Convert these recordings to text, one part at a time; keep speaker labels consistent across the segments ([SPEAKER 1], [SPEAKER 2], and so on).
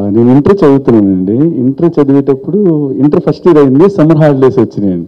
[SPEAKER 1] నేను ఇంటర్ చదువుతున్నానండి ఇంటర్ చదివేటప్పుడు ఇంటర్ ఫస్ట్ ఇయర్ అయింది సమ్మర్ హాలిడేస్ వచ్చినాయండి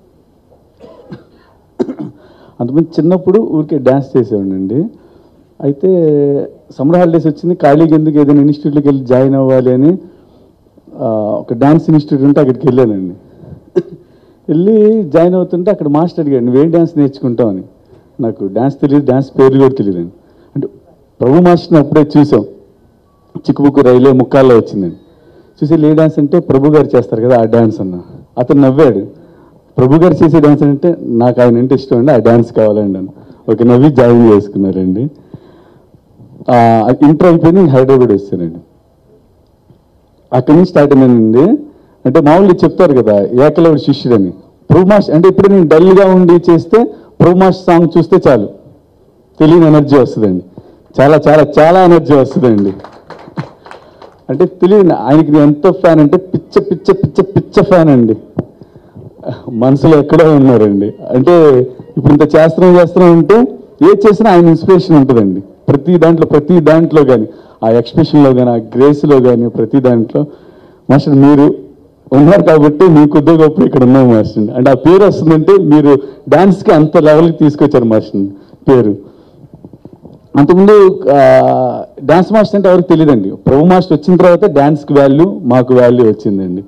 [SPEAKER 1] అంతమంది చిన్నప్పుడు ఊరికే డ్యాన్స్ చేసేవాడినండి అయితే సమ్మర్ హాలిడేస్ వచ్చింది ఖాళీగా ఎందుకు ఏదైనా ఇన్స్టిట్యూట్లోకి వెళ్ళి జాయిన్ అవ్వాలి అని ఆ, ఒక డ్యాన్స్ ఇన్స్టిట్యూట్ ఉంటే అక్కడికి వెళ్ళానండి వెళ్ళి జాయిన్ అవుతుంటే అక్కడ మాస్టర్ అడిగాడు నువ్వేం డ్యాన్స్ నేర్చుకుంటావు అని నాకు డ్యాన్స్ తెలియదు డ్యాన్స్ పేర్లు కూడా తెలియదండి అంటే ప్రభు మాస్టర్ని అప్పుడే చూసాం చిక్కుబుక్కు రైలే ముక్కాల్లో వచ్చిందండి చూసి ఏ డ్యాన్స్ అంటే ప్రభు గారు చేస్తారు కదా ఆ డ్యాన్స్ అన్న అతను నవ్వాడు ప్రభు గారు చేసే డ్యాన్స్ అంటే నాకు ఆయన అంటే ఇష్టం అండి ఆ డ్యాన్స్ కావాలండి అని ఒక నవ్వి జాయిన్ చేసుకున్నారండి ఆ, ఇంటర్ అయిపోయింది హైదరాబాద్ వచ్చానండి అక్కడి నుంచి స్టార్ట్ అయిందండి అంటే మామూలుగా చెప్తారు కదా ఏకలవుడి శిష్యుడని ప్రభు మాస్టర్ అంటే ఇప్పుడు నేను డల్గా ఉండి చేస్తే ప్రభు మాస్టర్ సాంగ్ చూస్తే చాలు తెలియని ఎనర్జీ వస్తుందండి చాలా చాలా చాలా ఎనర్జీ వస్తుందండి అంటే తెలియదు ఆయనకి నేను ఎంతో ఫ్యాన్ అంటే పిచ్చ పిచ్చ పిచ్చ పిచ్చ ఫ్యాన్ అండి మనసులో ఎక్కడో ఉన్నారండి అంటే ఇప్పుడు ఇంత చేస్తున్నాం చేస్తున్నాం అంటే ఏ చేసినా ఆయన ఇన్స్పిరేషన్ ఉంటుందండి ప్రతి దాంట్లో ప్రతి దాంట్లో కానీ ఆ ఎక్స్ప్రెషన్లో కానీ ఆ గ్రేస్లో కానీ ప్రతి దాంట్లో మాస్టర్ మీరు ఉన్నారు కాబట్టి మీ కొద్ది గొప్ప ఇక్కడ ఉన్నాం మాస్టర్ అంటే ఆ పేరు వస్తుందంటే మీరు డాన్స్కి అంత లెవెల్కి తీసుకొచ్చారు మాస్టర్ పేరు అంతకుముందు డాన్స్ మాస్టర్ అంటే ఎవరికి తెలియదండి ప్రభు మాస్టర్ వచ్చిన తర్వాత డాన్స్కి వాల్యూ మాకు వాల్యూ వచ్చిందండి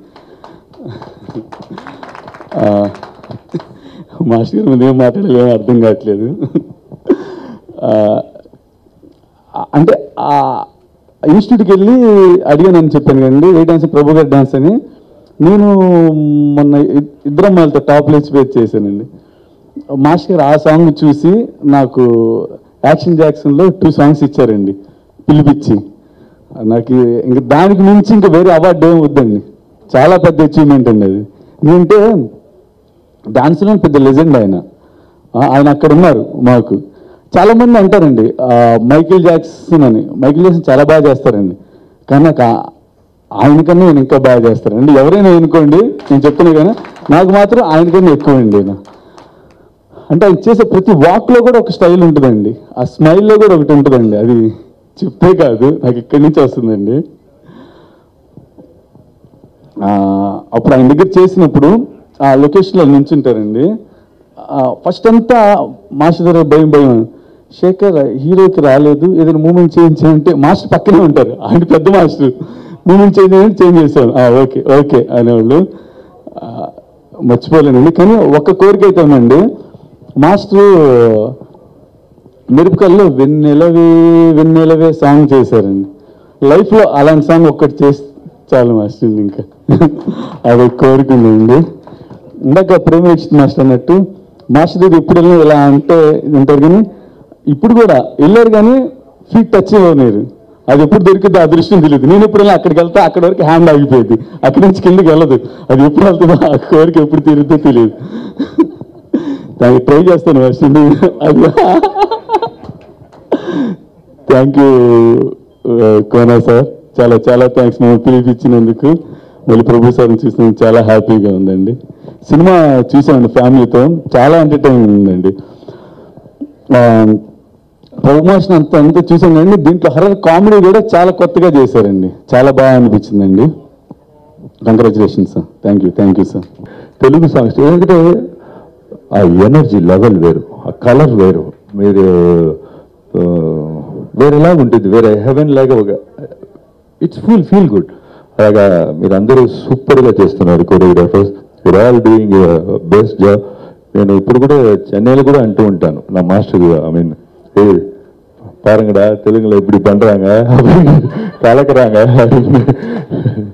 [SPEAKER 1] ఆ, మాస్టర్ గారి ముందు ఏం మాట్లాడలేమో అర్థం కావట్లేదు ఆ, అంటే ఆ ఇన్స్టిట్యూట్కి వెళ్ళి అడిగానని చెప్పాను కదండి ఏ డాన్స్ ప్రభు గారి డాన్స్ అని నేను మొన్న ఇ- ఇద్దరం వాళ్ళతో టాప్ లేచిపోయి చేశానండి మాస్టర్ గారు ఆ సాంగ్ చూసి నాకు యాక్షన్ జాక్సన్లో టూ సాంగ్స్ ఇచ్చారండి పిలిపిచ్చి నాకు ఇంక దానికి మించి ఇంకా వేరే అవార్డు ఏం వద్దండి చాలా పెద్ద అచీవ్మెంట్ అండి అది నేనంటే డాన్స్లో పెద్ద లెజెండ్ ఆయన ఆ, ఆయన అక్కడ ఉన్నారు మాకు చాలా మంది అంటారండి ఆ, మైకేల్ జాక్సన్ అని మైకేల్ జాక్సన్ చాలా బాగా చేస్తారండి కానీ నాకు ఆ- ఆయనకన్నా నేను ఇంకా బాగా చేస్తారండి ఎవరైనా అనుకోండి నేను చెప్తున్నా కానీ నాకు మాత్రం ఆయనకన్నా ఎక్కువ అండి ఆయన అంటే ఆయన చేసే ప్రతి వాక్లో కూడా ఒక స్టైల్ ఉంటుందండి ఆ స్మైల్లో కూడా ఒకటి ఉంటుందండి అది చెప్తే కాదు నాకు ఇక్కడి నుంచి వస్తుందండి ఆ, అప్పుడు ఆయన దగ్గర చేసినప్పుడు ఆ లొకేషన్లో నించుంటారండి ఫస్ట్ అంతా మాస్టర్ దగ్గర భయం భయం శేఖర్ హీరోకి రాలేదు ఏదైనా మూమెంట్ చేంజ్ చేయంటే మాస్టర్ పక్కనే ఉంటారు ఆయన పెద్ద మాస్టర్ మూమెంట్ చేంజ్ చేయండి చేంజ్ చేశాను "ఆ, ఓకే ఓకే అనేవాళ్ళు ఆ, మర్చిపోలేనండి కానీ ఒక్క కోరిక అయితే ఉందండి మాస్టర్ మిరపకల్లో వెన్నెలవే వెన్నెలవే సాంగ్ చేశారండి లైఫ్లో అలాంటి సాంగ్ ఒక్కటి చేసి చాలు మాస్టర్ ఇంకా అది కోరుకుందండి ఇందాక ప్రేమేక్షిత్ మాస్టర్ అన్నట్టు మాస్టర్ దగ్గర ఎప్పుడు వెళ్ళినా ఇలా అంటే ఉంటారు కానీ ఇప్పుడు కూడా వెళ్ళారు కానీ ఫీట్ టచ్ అవ్వలేరు అది ఎప్పుడు దొరికిందో అదృష్టం తెలియదు నేను ఎప్పుడు వెళ్ళినా అక్కడికి వెళ్తే అక్కడి వరకు హ్యాండ్ ఆగిపోయింది అక్కడి నుంచి కిందకి వెళ్ళదు అది ఎప్పుడు వెళ్తుందో ఆ కోరిక ఎప్పుడు తీరుద్దో తెలియదు దానికి ట్రై చేస్తాను మాస్టర్ అది థ్యాంక్ యూ కోనా సార్ చాలా చాలా థ్యాంక్స్ మేము పిలిపించినందుకు మళ్ళీ ప్రభు సార్ని చూసినందుకు చాలా హ్యాపీగా ఉందండి సినిమా చూసామండి ఫ్యామిలీతో చాలా ఎంటర్టైనింగ్ ఉందండి ప్రమోషన్ అంత అంతా చూసాం కానీ దీంట్లో హర్రర్ కామెడీ కూడా చాలా కొత్తగా చేశారండి చాలా బాగా అనిపించిందండి congratulation sir thank you thank you sir
[SPEAKER 2] Telugu songs ఎందుకంటే ఆ ఎనర్జీ లెవెల్ వేరు ఆ కలర్ వేరు మీరు ఆ, వేరేలా ఉంటుంది వేరే హెవెన్ లాగా ఒక ఇట్స్ ఫుల్ ఫీల్ గుడ్ అలాగా మీరు అందరూ సూపర్గా చేస్తున్నారు కొరియోగ్రాఫర్స్ మీరు ఆల్ డూయింగ్ బెస్ట్ జాబ్ నేను ఇప్పుడు కూడా చెన్నైలో కూడా అంటూ ఉంటాను నా మాస్టర్ ఐ మీన్ ఏ பாருங்கடா தெலுங்குல இப்படி பண்றாங்க அப்படின்னு கலக்குறாங்க